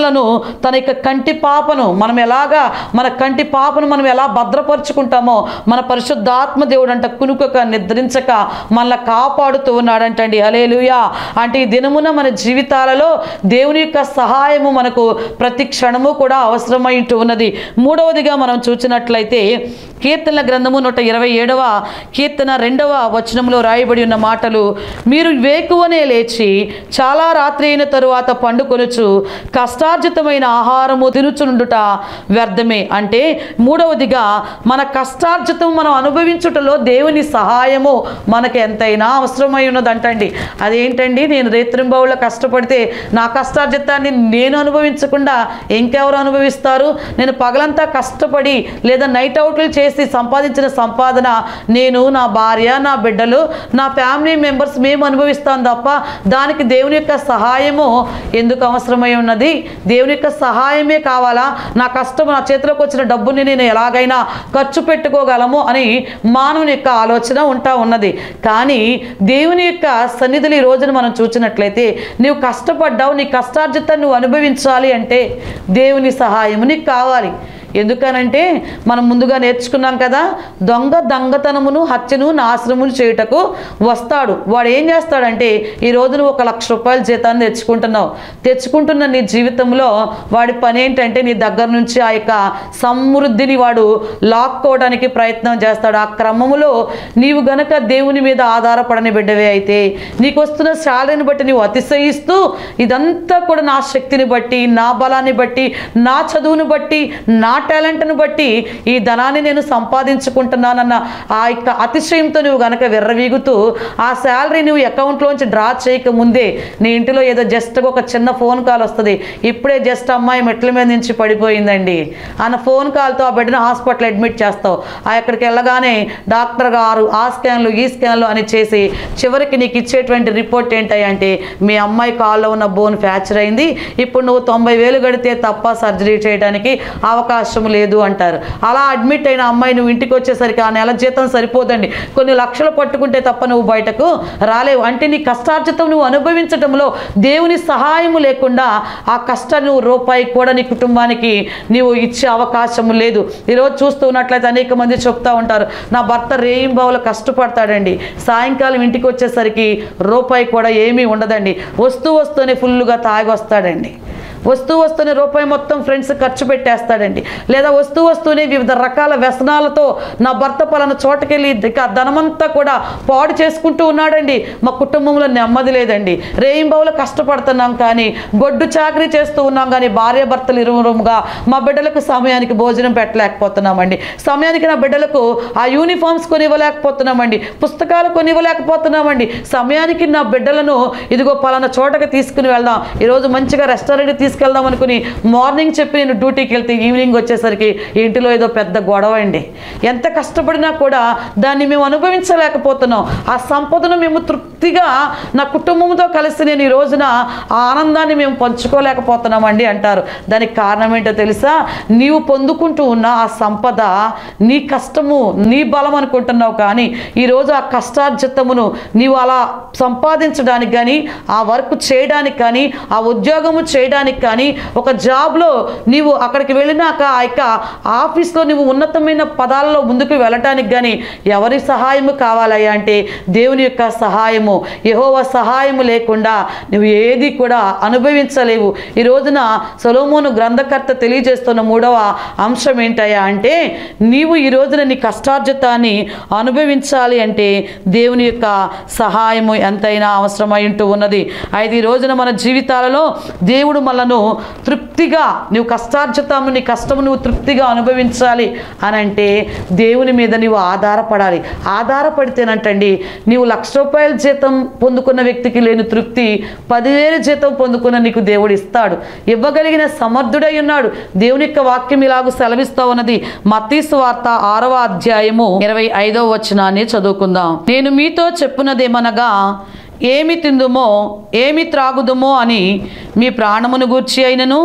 తన యొక్క కంటి పాపను మనం ఎలాగా మన కంటి పాపను మనం ఎలా భద్రపరుచుకుంటామో మన పరిశుద్ధాత్మ దేవుడు అంట కునుకక నిద్రించక మనల్ని కాపాడుతూ ఉన్నాడంటండి అలేలుయా అంటే ఈ దినమున మన జీవితాలలో దేవుని యొక్క సహాయము మనకు ప్రతి క్షణము కూడా అవసరమై ఉంటూ ఉన్నది మూడవదిగా మనం చూసినట్లయితే కీర్తనల గ్రంథము నూట ఇరవై ఏడవ కీర్తన రెండవ వచనంలో రాయబడి ఉన్న మాటలు మీరు వేకువనే లేచి చాలా రాత్రి అయిన తరువాత పండుకొనుచు కష్టార్జితమైన ఆహారము తినుచుండుట వ్యర్థమే అంటే మూడవదిగా మన కష్టార్జితం మనం అనుభవించుటలో దేవుని సహాయము మనకు ఎంతైనా అవసరమై ఉన్నదంటండి అదేంటండి నేను రేత్రింబావులో కష్టపడితే నా కష్టార్జితాన్ని నేను అనుభవించకుండా ఇంకెవరు అనుభవిస్తారు నేను పగలంతా కష్టపడి లేదా నైట్ అవుట్లు చేసి సంపాదించిన సంపాదన నేను నా భార్య నా బిడ్డలు నా ఫ్యామిలీ మెంబర్స్ మేము అనుభవిస్తాం తప్ప దానికి దేవుని యొక్క సహాయము ఎందుకు అవసరమై ఉన్నది దేవుని యొక్క సహాయమే కావాలా నా కష్టం నా చేతిలోకి వచ్చిన డబ్బుని నేను ఎలాగైనా ఖర్చు పెట్టుకోగలము అని మానవుని యొక్క ఆలోచన ఉంటా ఉన్నది కానీ దేవుని యొక్క సన్నిధులు ఈ రోజున మనం చూసినట్లయితే నీవు కష్టపడ్డావు నీ కష్టార్జితాన్ని నువ్వు అనుభవించాలి అంటే దేవుని సహాయము నీకు కావాలి ఎందుకనంటే మనం ముందుగా నేర్చుకున్నాం కదా దొంగ దొంగతనమును హత్యను నాశనమును చేయుటకు వస్తాడు వాడు ఏం చేస్తాడంటే ఈ రోజు నువ్వు ఒక లక్ష రూపాయల జీతాన్ని తెచ్చుకుంటున్నావు తెచ్చుకుంటున్న నీ జీవితంలో వాడి పని ఏంటంటే నీ దగ్గర నుంచి ఆ యొక్క సమృద్ధిని వాడు లాక్కోవడానికి ప్రయత్నం చేస్తాడు ఆ క్రమములో నీవు గనక దేవుని మీద ఆధారపడని బిడ్డవే అయితే నీకు వస్తున్న శాలరీని బట్టి నీవు అతిశయిస్తూ ఇదంతా కూడా నా శక్తిని బట్టి నా బలాన్ని బట్టి నా చదువును బట్టి నా టాలెంట్ను బట్టి ఈ ధనాన్ని నేను సంపాదించుకుంటున్నానన్న ఆ యొక్క అతిశయంతో నువ్వు గనక విర్రవీగుతూ ఆ శాలరీ నువ్వు అకౌంట్లోంచి డ్రా చేయక ముందే నీ ఇంటిలో ఏదో జస్ట్ ఒక చిన్న ఫోన్ కాల్ వస్తుంది ఇప్పుడే జస్ట్ అమ్మాయి మెట్ల మీద నుంచి పడిపోయిందండి అన్న ఫోన్ కాల్తో ఆ బిడ్డను హాస్పిటల్ అడ్మిట్ చేస్తావు ఆ అక్కడికి వెళ్ళగానే డాక్టర్ గారు ఆ స్కాన్లు ఈ స్కాన్లు అని చేసి చివరికి నీకు ఇచ్చేటువంటి రిపోర్ట్ ఏంటంటే మీ అమ్మాయి కాల్లో ఉన్న బోన్ ఫ్రాక్చర్ అయింది ఇప్పుడు నువ్వు తొంభై వేలు గడితే తప్ప సర్జరీ చేయడానికి అవకాశం లేదు అంటారు అలా అడ్మిట్ అయిన అమ్మాయి నువ్వు ఇంటికి వచ్చేసరికి ఆ నెల జీతం సరిపోదండి కొన్ని లక్షలు పట్టుకుంటే తప్ప నువ్వు బయటకు రాలేవు అంటే నీ కష్టార్జితం నువ్వు అనుభవించడంలో దేవుని సహాయము లేకుండా ఆ కష్టాన్ని నువ్వు రూపాయి కూడా నీ కుటుంబానికి నీవు ఇచ్చే అవకాశం లేదు ఈరోజు చూస్తూ ఉన్నట్లయితే అనేక మంది చెప్తా ఉంటారు నా భర్త రేయింబావులు కష్టపడతాడండి సాయంకాలం ఇంటికి వచ్చేసరికి రూపాయి కూడా ఏమీ ఉండదండి వస్తూ వస్తూనే ఫుల్గా తాగి వస్తాడండి వస్తూ వస్తూనే రూపాయి మొత్తం ఫ్రెండ్స్ ఖర్చు పెట్టేస్తాడండి లేదా వస్తూ వస్తూనే వివిధ రకాల వ్యసనాలతో నా భర్త పలానా చోటకెళ్ళి ఇక ధనమంతా కూడా పాడు చేసుకుంటూ ఉన్నాడండి మా కుటుంబంలో నెమ్మది లేదండి రేయింబావులు కష్టపడుతున్నాం కానీ గొడ్డు చాకరీ చేస్తూ ఉన్నాం కానీ భార్య భర్తలు ఇరువురుగా మా బిడ్డలకు సమయానికి భోజనం పెట్టలేకపోతున్నామండి సమయానికి నా బిడ్డలకు ఆ యూనిఫామ్స్ కొనివ్వలేకపోతున్నామండి పుస్తకాలు కొనివ్వలేకపోతున్నామండి సమయానికి నా బిడ్డలను ఇదిగో పలానా చోటకి తీసుకుని వెళ్దాం ఈరోజు మంచిగా రెస్టారెంట్ తీసుకెళ్దాం అనుకుని మార్నింగ్ చెప్పి నేను డ్యూటీకి వెళ్తే ఈవినింగ్ వచ్చేసరికి ఇంటిలో ఏదో పెద్ద గొడవ అండి ఎంత కష్టపడినా కూడా దాన్ని మేము అనుభవించలేకపోతున్నాం ఆ సంపదను మేము తృప్తిగా నా కుటుంబంతో కలిసి నేను ఈ రోజున ఆ ఆనందాన్ని మేము పంచుకోలేకపోతున్నామండి అంటారు దానికి కారణం ఏంటో తెలుసా నీవు పొందుకుంటూ ఉన్న ఆ సంపద నీ కష్టము నీ బలం అనుకుంటున్నావు కానీ ఈరోజు ఆ కష్టార్జితమును నీవు అలా సంపాదించడానికి కానీ ఆ వర్క్ చేయడానికి కానీ ఆ ఉద్యోగము చేయడానికి కానీ ఒక జాబ్లో నీవు అక్కడికి వెళ్ళినాక ఆ యొక్క ఆఫీస్లో నువ్వు ఉన్నతమైన పదాలలో ముందుకు వెళ్ళటానికి కానీ ఎవరి సహాయము కావాలయ్యా అంటే దేవుని యొక్క సహాయము యహోవ సహాయము లేకుండా నువ్వు ఏది కూడా అనుభవించలేవు ఈ రోజున సొలోమోను గ్రంథకర్త తెలియజేస్తున్న మూడవ అంశం ఏంటయ్యా అంటే నీవు ఈ రోజున నీ కష్టార్జితాన్ని అనుభవించాలి అంటే దేవుని యొక్క సహాయము ఎంతైనా అవసరమై ఉంటూ ఉన్నది అయితే ఈ రోజున మన జీవితాలలో దేవుడు మనను తృప్తిగా నువ్వు కష్టార్జితము నీ కష్టము నువ్వు తృప్తిగా అనుభవించాలి అని అంటే దేవుని మీద నీవు ఆధారపడాలి ఆధారపడితేనంటండి నీవు లక్ష రూపాయల జీతం పొందుకున్న వ్యక్తికి లేని తృప్తి పదివేల జీతం పొందుకున్న నీకు దేవుడు ఇస్తాడు ఇవ్వగలిగిన సమర్థుడై ఉన్నాడు దేవుని యొక్క వాక్యం ఇలాగూ సెలవిస్తా ఉన్నది మత్తీసు వార్త ఆరవ అధ్యాయము ఇరవై ఐదవ వచనాన్ని చదువుకుందాం నేను మీతో చెప్పున్నదేమనగా ఏమి తిందుమో ఏమి త్రాగుదుమో అని మీ ప్రాణమును గూర్చి అయినను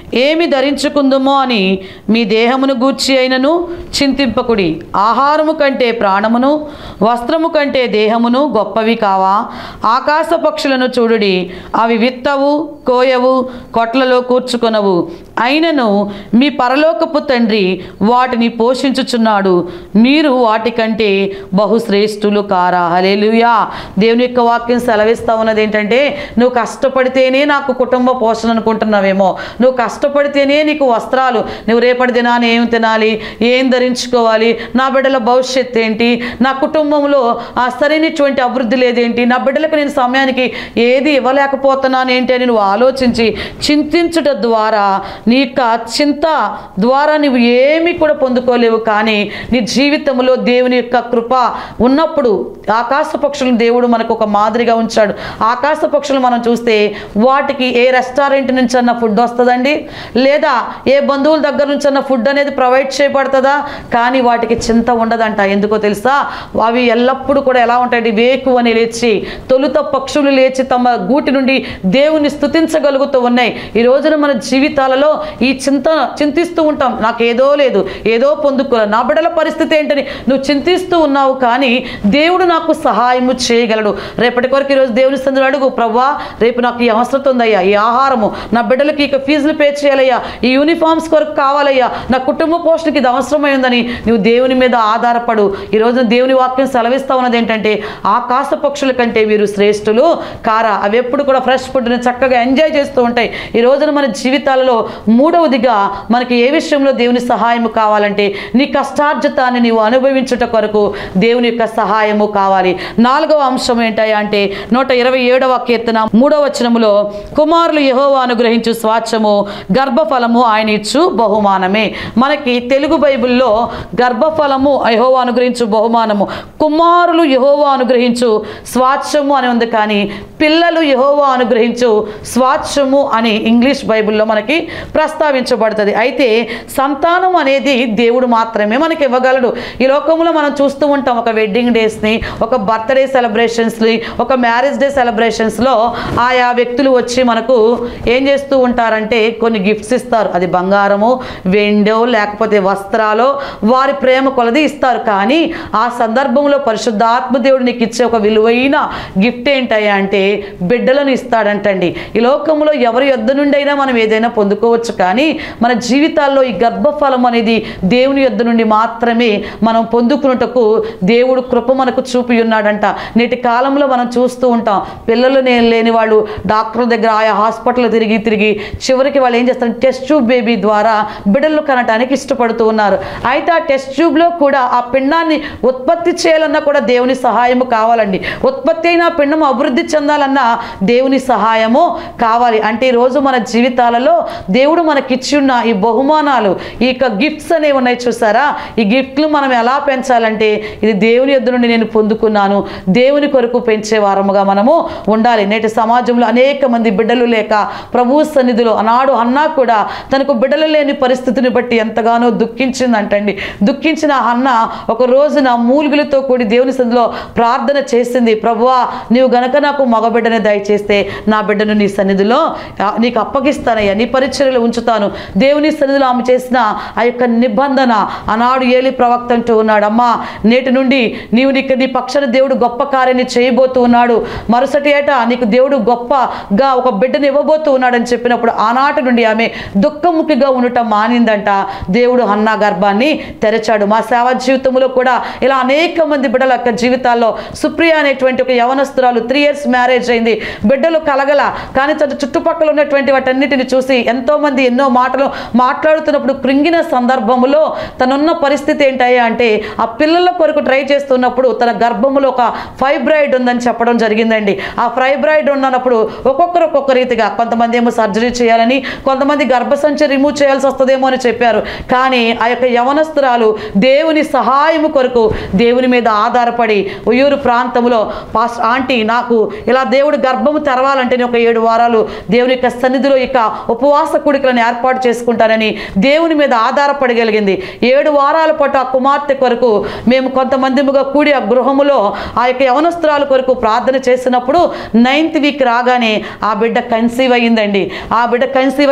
ఏమి ధరించుకుందుమో అని మీ దేహమును గూర్చి అయినను చింతింపకుడి ఆహారము కంటే ప్రాణమును వస్త్రము కంటే దేహమును గొప్పవి కావా ఆకాశ పక్షులను చూడుడి అవి విత్తవు కోయవు కొట్లలో కూర్చుకొనవు అయినను మీ పరలోకపు తండ్రి వాటిని పోషించుచున్నాడు మీరు వాటికంటే బహుశ్రేష్ఠులు కారా హలేలుయా దేవుని యొక్క వాక్యం సెలవిస్తా ఉన్నది ఏంటంటే నువ్వు కష్టపడితేనే నాకు కుటుంబ పోషణ అనుకుంటున్నావేమో నువ్వు కష్టపడితేనే నీకు వస్త్రాలు నువ్వు రేపటి దినాన్ని ఏం తినాలి ఏం ధరించుకోవాలి నా బిడ్డల భవిష్యత్తు ఏంటి నా కుటుంబంలో ఆ సరైనటువంటి అభివృద్ధి లేదేంటి నా బిడ్డలకు నేను సమయానికి ఏది ఇవ్వలేకపోతున్నాను ఏంటి అని నువ్వు ఆలోచించి చింతించుట ద్వారా నీ యొక్క చింత ద్వారా నువ్వు ఏమీ కూడా పొందుకోలేవు కానీ నీ జీవితంలో దేవుని యొక్క కృప ఉన్నప్పుడు ఆకాశ పక్షులను దేవుడు మనకు ఒక మాదిరిగా ఉంచాడు ఆకాశ పక్షులు మనం చూస్తే వాటికి ఏ రెస్టారెంట్ నుంచి అన్న ఫుడ్ వస్తుందండి లేదా ఏ బంధువుల దగ్గర నుంచి అన్న ఫుడ్ అనేది ప్రొవైడ్ చేయబడుతుందా కానీ వాటికి చింత ఉండదంట ఎందుకో తెలుసా అవి ఎల్లప్పుడూ కూడా ఎలా ఉంటాయండి వేకు అని లేచి తొలుత పక్షులు లేచి తమ గూటి నుండి దేవుని స్థుతించగలుగుతూ ఉన్నాయి ఈ రోజున మన జీవితాలలో ఈ చింత చింతిస్తూ ఉంటాం నాకు ఏదో లేదు ఏదో పొందుకోలే నా బిడ్డల పరిస్థితి ఏంటని నువ్వు చింతిస్తూ ఉన్నావు కానీ దేవుడు నాకు సహాయము చేయగలడు రేపటి కొరకు ఈరోజు దేవుని సందులో అడుగు ప్రవ్వా రేపు నాకు ఈ అవసరం ఉందయ్యా ఈ ఆహారము నా బిడ్డలకి ఇక ఫీజులు పే చేయాలయ్యా ఈ యూనిఫామ్స్ కొరకు కావాలయ్యా నా కుటుంబ పోషణకి ఇది అవసరమై ఉందని నువ్వు దేవుని మీద ఆధారపడు ఈ రోజున దేవుని వాక్యం సెలవిస్తా ఉన్నది ఏంటంటే ఆకాశ పక్షుల కంటే వీరు శ్రేష్ఠులు కారా అవి ఎప్పుడు కూడా ఫ్రెష్ ఫుడ్ని చక్కగా ఎంజాయ్ చేస్తూ ఉంటాయి ఈ రోజున మన జీవితాలలో మూడవదిగా మనకి ఏ విషయంలో దేవుని సహాయము కావాలంటే నీ కష్టార్జితాన్ని నీవు అనుభవించుట కొరకు దేవుని యొక్క సహాయము కావాలి నాలుగవ అంశం ఏంటయ్యా అంటే నూట ఇరవై ఏడవ కీర్తన మూడవ వచనములో కుమారులు యెహోవా అనుగ్రహించు స్వాచ్ఛము గర్భఫలము ఆయన ఇచ్చు బహుమానమే మనకి తెలుగు బైబిల్లో గర్భఫలము యెహోవా అనుగ్రహించు బహుమానము కుమారులు యెహోవా అనుగ్రహించు స్వాచ్ఛము అని ఉంది కానీ పిల్లలు యెహోవా అనుగ్రహించు స్వాచ్ఛము అని ఇంగ్లీష్ బైబిల్లో మనకి ప్రస్తావించబడుతుంది అయితే సంతానం అనేది దేవుడు మాత్రమే మనకి ఇవ్వగలడు ఈ లోకంలో మనం చూస్తూ ఉంటాం ఒక వెడ్డింగ్ డేస్ని ఒక బర్త్డే సెలబ్రేషన్స్ని ఒక మ్యారేజ్ డే సెలబ్రేషన్స్లో ఆయా వ్యక్తులు వచ్చి మనకు ఏం చేస్తూ ఉంటారంటే కొన్ని గిఫ్ట్స్ ఇస్తారు అది బంగారము వెండో లేకపోతే వస్త్రాలు వారి ప్రేమ కొలది ఇస్తారు కానీ ఆ సందర్భంలో పరిశుద్ధాత్మ దేవుడు నీకు ఇచ్చే ఒక విలువైన గిఫ్ట్ ఏంటయ్యా అంటే బిడ్డలను ఇస్తాడంటండి ఈ లోకంలో ఎవరి యొద్ద నుండి అయినా మనం ఏదైనా పొందుకోవచ్చు కానీ మన జీవితాల్లో ఈ గర్భఫలం అనేది దేవుని యొద్ద నుండి మాత్రమే మనం పొందుకున్నటకు దేవుడు కృప మనకు చూపి ఉన్నాడంట నేటి కాలంలో మనం చూస్తూ ఉంటాం పిల్లలు నేను లేని వాళ్ళు డాక్టర్ దగ్గర ఆయా హాస్పిటల్ తిరిగి తిరిగి చివరికి వాళ్ళు ఏం చేస్తారు టెస్ట్ ట్యూబ్ బేబీ ద్వారా బిడ్డలు కనటానికి ఇష్టపడుతూ ఉన్నారు అయితే ఆ టెస్ట్ ట్యూబ్లో కూడా ఆ పిండాన్ని ఉత్పత్తి చేయాలన్నా కూడా దేవుని సహాయము కావాలండి ఉత్పత్తి అయిన ఆ పిండం అభివృద్ధి చెందాలన్నా దేవుని సహాయము కావాలి అంటే ఈరోజు మన జీవితాలలో దేవుడు మనకిచ్చి ఉన్న ఈ బహుమానాలు ఈ యొక్క గిఫ్ట్స్ అనేవి ఉన్నాయి చూసారా ఈ గిఫ్ట్లు మనం ఎలా పెంచాలంటే ఇది దేవుని యొద్ద నుండి నేను పొందుకున్నాను దేవుని కొరకు పెంచే వారముగా మనము ఉండాలి నేటి సమాజంలో అనేక మంది బిడ్డలు లేక ప్రభు సన్నిధిలో ఆనాడు అన్నా కూడా తనకు బిడ్డలు లేని పరిస్థితిని బట్టి ఎంతగానో దుఃఖించిందంటండి దుఃఖించిన ఆ అన్న ఒక రోజున మూలుగులతో కూడి దేవుని సన్నిధిలో ప్రార్థన చేసింది ప్రభువా నీవు గనక నాకు మగబిడ్డని దయచేస్తే నా బిడ్డను నీ సన్నిధిలో ఆ, నీకు అప్పగిస్తానయ్యా నీ పరిచర్యలు ఉంచుతాను దేవుని సన్నిధిలో ఆమె చేసిన ఆ యొక్క నిబంధన ఆనాడు ఏలి ప్రవక్త అంటూ ఉన్నాడు అమ్మా నేటి నుండి నీవు నీకు నీ పక్షాన దేవుడు గొప్ప కార్యాన్ని చేయబోతూ ఉన్నాడు మరుసటి ఏట నీకు దేవుడు గొప్పగా ఒక బిడ్డను ఇవ్వబోతూ ఉన్నాడని చెప్పినప్పుడు ఆనాటి నుండి ఆమె దుఃఖముఖిగా ఉండటం మానిందంట దేవుడు అన్నా గర్భాన్ని తెరచాడు మా సేవా జీవితంలో కూడా ఇలా అనేక మంది బిడ్డల యొక్క జీవితాల్లో సుప్రియ అనేటువంటి ఒక యవనస్తురాలు త్రీ ఇయర్స్ మ్యారేజ్ అయింది బిడ్డలు కలగల కానీ తన చుట్టుపక్కల ఉన్నటువంటి వాటన్నిటిని చూసి ఎంతో మంది ఎన్నో మాటలు మాట్లాడుతున్నప్పుడు కృంగిన సందర్భములో తనున్న పరిస్థితి ఏంటయ్యా అంటే ఆ పిల్లల కొరకు ట్రై చేస్తున్నప్పుడు తన గర్భములో ఒక ఫైబ్రాయిడ్ ఉందని చెప్పడం జరిగిందండి ఆ ఫైబ్రాయిడ్ ఉన్నప్పుడు ఒక్కొక్కరు ఒక్కొక్క రీతిగా కొంతమంది ఏమో సర్జరీ చేయాలని కొంతమంది గర్భసంచి రిమూవ్ చేయాల్సి వస్తుందేమో అని చెప్పారు కానీ ఆ యొక్క యవనస్తురాలు దేవుని సహాయము కొరకు దేవుని మీద ఆధారపడి ఉయ్యూరు ప్రాంతంలో పాస్ ఆంటీ నాకు ఇలా దేవుడు గర్భము తెరవాలంటే నేను ఒక ఏడు వారాలు దేవుని యొక్క సన్నిధిలో ఇక ఉపవాస కుడికలను ఏర్పాటు చేసుకుంటానని దేవుని మీద ఆధారపడగలిగింది ఏడు వారాల పాటు ఆ కుమార్తె కొరకు మేము కొంతమందిముగా కూడి ఆ గృహములో ఆ యొక్క యవనస్త్రాల కొరకు ప్రార్థన చేసినప్పుడు నైన్త్ వీక్ రాగానే ఆ బిడ్డ కన్సీవ్ అయ్యిందండి ఆ బిడ్డ కన్సీవ్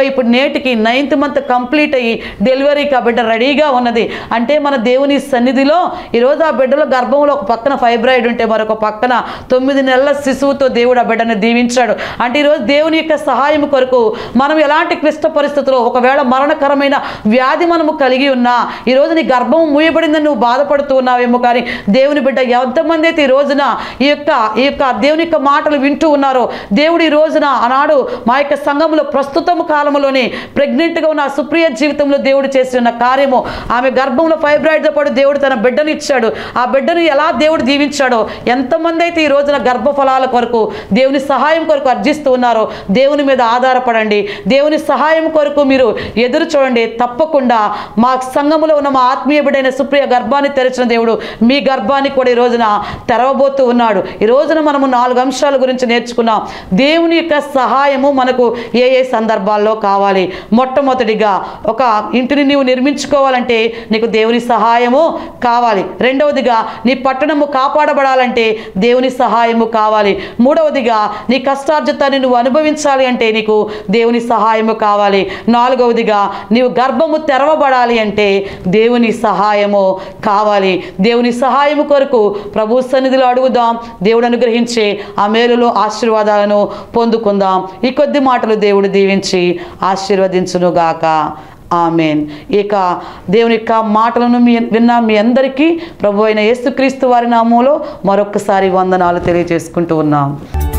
ఇప్పుడు నేటికి నైన్త్ మంత్ కంప్లీట్ అయ్యి డెలివరీకి ఆ బిడ్డ రెడీగా ఉన్నది అంటే మన దేవుని సన్నిధిలో ఈరోజు ఆ బిడ్డలో గర్భంలో ఒక పక్కన ఫైబ్రాయిడ్ ఉంటే మరొక పక్కన తొమ్మిది నెలల శిశువుతో దేవుడు ఆ బిడ్డను దీవించాడు అంటే ఈరోజు దేవుని యొక్క సహాయం కొరకు మనం ఎలాంటి క్లిష్ట పరిస్థితుల్లో ఒకవేళ మరణకరమైన వ్యాధి మనము కలిగి ఉన్నా ఈరోజు నీ గర్భం మూయబడిందని నువ్వు బాధపడుతూ ఉన్నావేమో కానీ దేవుని బిడ్డ ఎంతమంది అయితే ఈ రోజున ఈ యొక్క ఈ యొక్క దేవుని యొక్క మాటలు వింటూ ఉన్నారో దేవుడు ఈ రోజున ఆనాడు మా యొక్క సంఘంలో ప్రస్తుతం కాలంలోనే ప్రెగ్నెంట్గా ఉన్న ఆ సుప్రియ జీవితంలో దేవుడు చేసిన కార్యము ఆమె గర్భంలో ఫైబ్రాయిడ్తో పాటు దేవుడు తన బిడ్డను ఇచ్చాడు ఆ బిడ్డను ఎలా దేవుడు దీవించాడో ఎంతమంది అయితే ఈ రోజున గర్భఫలాల కొరకు దేవుని సహాయం కొరకు అర్జిస్తూ ఉన్నారో దేవుని మీద ఆధారపడండి దేవుని సహాయం కొరకు మీరు ఎదురు చూడండి తప్పకుండా మా సంఘములో ఉన్న మా ఆత్మీయ బిడ్డైన సుప్రియ గర్భాన్ని తెరిచిన దేవుడు మీ గర్భాన్ని కూడా ఈ రోజున తెరవబోతూ ఉన్నాడు ఈ రోజున మనము నాలుగు అంశాల గురించి నేర్చుకున్నాం దేవుని యొక్క సహాయము మనకు ఏ ఏ సందర్భాల్లో కావాలి మొట్టమొదటిగా ఒక ఇంటిని నీవు నిర్మించుకోవాలంటే నీకు దేవుని సహాయము కావాలి రెండవదిగా నీ పట్టణము కాపాడబడాలంటే దేవుని సహాయము కావాలి మూడవదిగా నీ కష్టార్జితాన్ని నువ్వు అనుభవించాలి అంటే నీకు దేవుని సహాయము కావాలి నాలుగవదిగా నీవు గర్భము తెరవబడాలి అంటే దేవుని సహాయము కావాలి దేవుని సహాయము కొరకు ప్రభు సన్నిధిలో అడుగుదాం దేవుడు అనుగ్రహించే ఆ మేలులో ఆశీర్వాదాలను పొందుకుందాం ఈ కొద్ది మాటలు దేవుడు దీవించి ఆశీర్వదించునుగాక ఆమెన్ ఇక దేవుని యొక్క మాటలను మీ విన్న మీ అందరికీ ప్రభు అయిన యేసుక్రీస్తు వారి నామంలో మరొకసారి వందనాలు తెలియజేసుకుంటూ ఉన్నాం